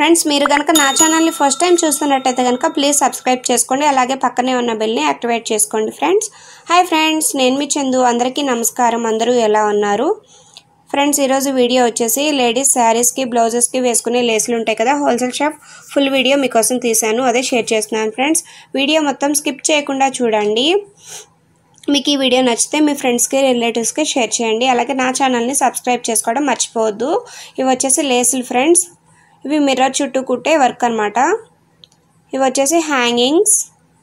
friends మీరు కనుక నా ఛానల్ని ఫస్ట్ టైం చూస్తున్నట్టయితే కనుక ప్లీజ్ సబ్స్క్రైబ్ చేసుకోండి అలాగే పక్కనే ఉన్న బెల్ని యాక్టివేట్ చేసుకోండి ఫ్రెండ్స్ హాయ్ ఫ్రెండ్స్ నేను మీ చందు అందరికీ నమస్కారం అందరూ ఎలా ఉన్నారు ఫ్రెండ్స్ ఈరోజు వీడియో వచ్చేసి లేడీస్ శారీస్కి బ్లౌజెస్కి వేసుకునే లేసులు ఉంటాయి కదా హోల్సేల్ షాప్ ఫుల్ వీడియో మీకోసం తీశాను అదే షేర్ చేస్తున్నాను ఫ్రెండ్స్ వీడియో మొత్తం స్కిప్ చేయకుండా చూడండి మీకు ఈ వీడియో నచ్చితే మీ ఫ్రెండ్స్కి రిలేటివ్స్కి షేర్ చేయండి అలాగే నా ఛానల్ని సబ్స్క్రైబ్ చేసుకోవడం మర్చిపోవద్దు ఇవి వచ్చేసి లేసులు ఫ్రెండ్స్ ఇవి మిర్రర్ చుట్టూ కుట్టే వర్క్ అనమాట ఇవి వచ్చేసి హ్యాంగింగ్స్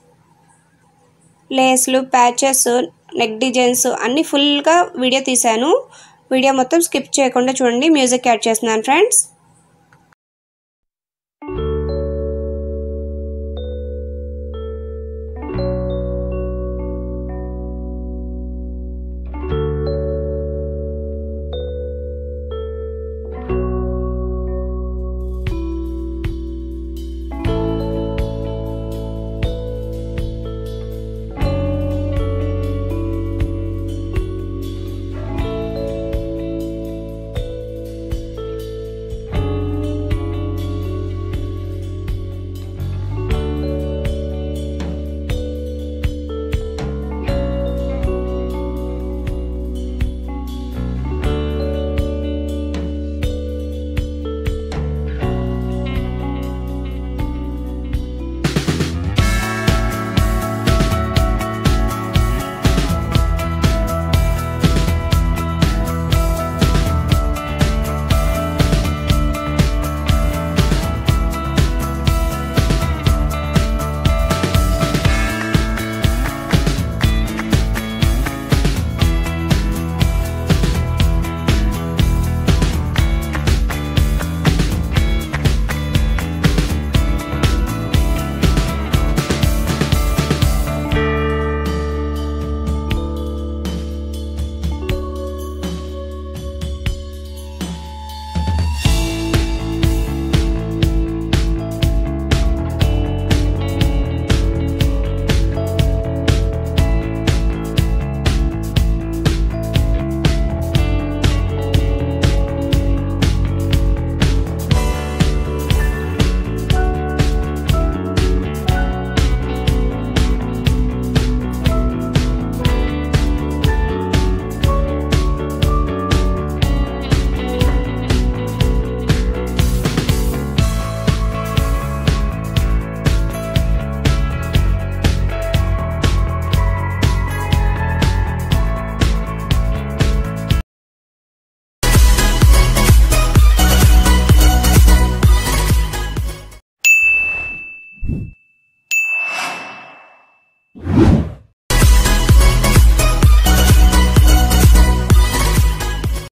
లేస్లు ప్యాచెస్ నెక్ డిజైన్స్ అన్నీ ఫుల్గా వీడియో తీశాను వీడియో మొత్తం స్కిప్ చేయకుండా చూడండి మ్యూజిక్ యాడ్ చేస్తున్నాను ఫ్రెండ్స్